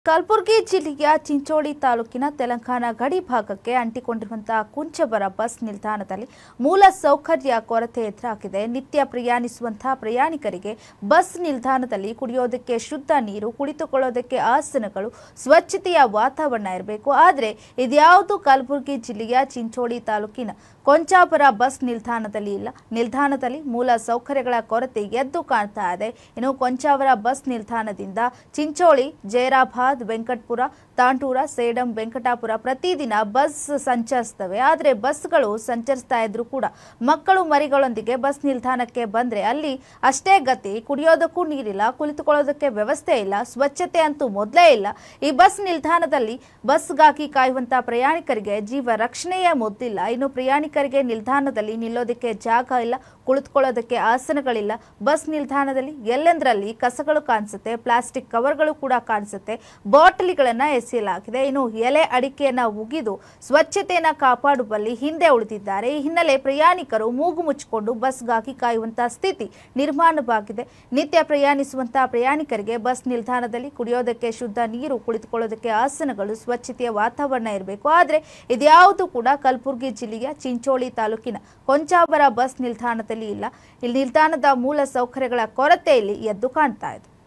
ಕಲಬುರಗಿ ಜಿಲ್ಲೆಯ ಚಿಂಚೋಳಿ ತಾಲೂಕಿನ ತೆಲಂಗಾಣ ಗಡಿ ಭಾಗಕ್ಕೆ ಅಂಟಿಕೊಂಡಿರುವಂತಹ ಕುಂಚಬರ ಬಸ್ ನಿಲ್ದಾಣದಲ್ಲಿ ಮೂಲ ಸೌಕರ್ಯ ಕೊರತೆ ಎದುರಾಗಿದೆ ನಿತ್ಯ ಪ್ರಯಾಣಿಸುವಂತಹ ಪ್ರಯಾಣಿಕರಿಗೆ ಬಸ್ ನಿಲ್ದಾಣದಲ್ಲಿ ಕುಡಿಯೋದಕ್ಕೆ ಶುದ್ಧ ನೀರು ಕುಳಿತುಕೊಳ್ಳೋದಕ್ಕೆ ಆಸನಗಳು ಸ್ವಚ್ಛತೆಯ ವಾತಾವರಣ ಇರಬೇಕು ಆದರೆ ಇದ್ಯಾವುದು ಕಲಬುರಗಿ ಜಿಲ್ಲೆಯ ಚಿಂಚೋಳಿ ತಾಲೂಕಿನ ಕೊಂಚಾಪುರ ಬಸ್ ನಿಲ್ದಾಣದಲ್ಲಿ ಇಲ್ಲ ನಿಲ್ದಾಣದಲ್ಲಿ ಮೂಲ ಸೌಕರ್ಯಗಳ ಕೊರತೆ ಎದ್ದು ಕಾಣ್ತಾ ಇದೆ ಇನ್ನು ಕೊಂಚಾವರ ಬಸ್ ನಿಲ್ದಾಣದಿಂದ ಚಿಂಚೋಳಿ ಜೈರಾಬಾದ್ ವೆಂಕಟಪುರ ತಾಂಟೂರ ಸೇಡಂ ವೆಂಕಟಾಪುರ ಪ್ರತಿದಿನ ಬಸ್ ಸಂಚರಿಸ್ತವೆ ಆದರೆ ಬಸ್ಗಳು ಸಂಚರಿಸ್ತಾ ಇದ್ರು ಕೂಡ ಮಕ್ಕಳು ಮರಿಗಳೊಂದಿಗೆ ಬಸ್ ನಿಲ್ದಾಣಕ್ಕೆ ಬಂದ್ರೆ ಅಲ್ಲಿ ಅಷ್ಟೇ ಗತಿ ಕುಡಿಯೋದಕ್ಕೂ ನೀರಿಲ್ಲ ಕುಳಿತುಕೊಳ್ಳೋದಕ್ಕೆ ವ್ಯವಸ್ಥೆ ಇಲ್ಲ ಸ್ವಚ್ಛತೆ ಅಂತೂ ಮೊದಲೇ ಇಲ್ಲ ಈ ಬಸ್ ನಿಲ್ದಾಣದಲ್ಲಿ ಬಸ್ಗಾಗಿ ಕಾಯುವಂತ ಪ್ರಯಾಣಿಕರಿಗೆ ಜೀವ ರಕ್ಷಣೆಯೇ ಮೊದಲಿಲ್ಲ ಇನ್ನು ಪ್ರಯಾಣಿಕರಿಗೆ ನಿಲ್ದಾಣದಲ್ಲಿ ನಿಲ್ಲೋದಕ್ಕೆ ಜಾಗ ಇಲ್ಲ ಕುಳಿತುಕೊಳ್ಳೋದಕ್ಕೆ ಆಸನಗಳಿಲ್ಲ ಬಸ್ ನಿಲ್ದಾಣದಲ್ಲಿ ಎಲ್ಲೆಂದರಲ್ಲಿ ಕಸಗಳು ಕಾಣಿಸುತ್ತೆ ಪ್ಲಾಸ್ಟಿಕ್ ಕವರ್ಗಳು ಕೂಡ ಕಾಣಿಸುತ್ತೆ ಬಾಟಲಿಗಳನ್ನ ಎಸೆಯಲಾಗಿದೆ ಇನ್ನು ಎಲೆ ಅಡಿಕೆಯನ್ನ ಉಗಿದು ಸ್ವಚ್ಛತೆಯನ್ನ ಕಾಪಾಡುವಲ್ಲಿ ಹಿಂದೆ ಉಳಿದಿದ್ದಾರೆ ಈ ಹಿನ್ನೆಲೆ ಪ್ರಯಾಣಿಕರು ಮೂಗು ಮುಚ್ಚಿಕೊಂಡು ಬಸ್ಗಾಗಿ ಕಾಯುವಂತಹ ಸ್ಥಿತಿ ನಿರ್ಮಾಣವಾಗಿದೆ ನಿತ್ಯ ಪ್ರಯಾಣಿಸುವಂತಹ ಪ್ರಯಾಣಿಕರಿಗೆ ಬಸ್ ನಿಲ್ದಾಣದಲ್ಲಿ ಕುಡಿಯೋದಕ್ಕೆ ಶುದ್ಧ ನೀರು ಕುಳಿತುಕೊಳ್ಳೋದಕ್ಕೆ ಆಸನಗಳು ಸ್ವಚ್ಛತೆಯ ವಾತಾವರಣ ಇರಬೇಕು ಆದರೆ ಇದ್ಯಾವುದು ಕೂಡ ಕಲಬುರಗಿ ಜಿಲ್ಲೆಯ ಚಿಂಚೋಳಿ ತಾಲೂಕಿನ ಕೊಂಚಾವರ ಬಸ್ ನಿಲ್ದಾಣದಲ್ಲಿ ಇಲ್ಲ ಇಲ್ಲಿ ನಿಲ್ದಾಣದ ಮೂಲ ಸೌಕರ್ಯಗಳ ಕೊರತೆ ಇಲ್ಲಿ ಎದ್ದು ಕಾಣ್ತಾ ಇದೆ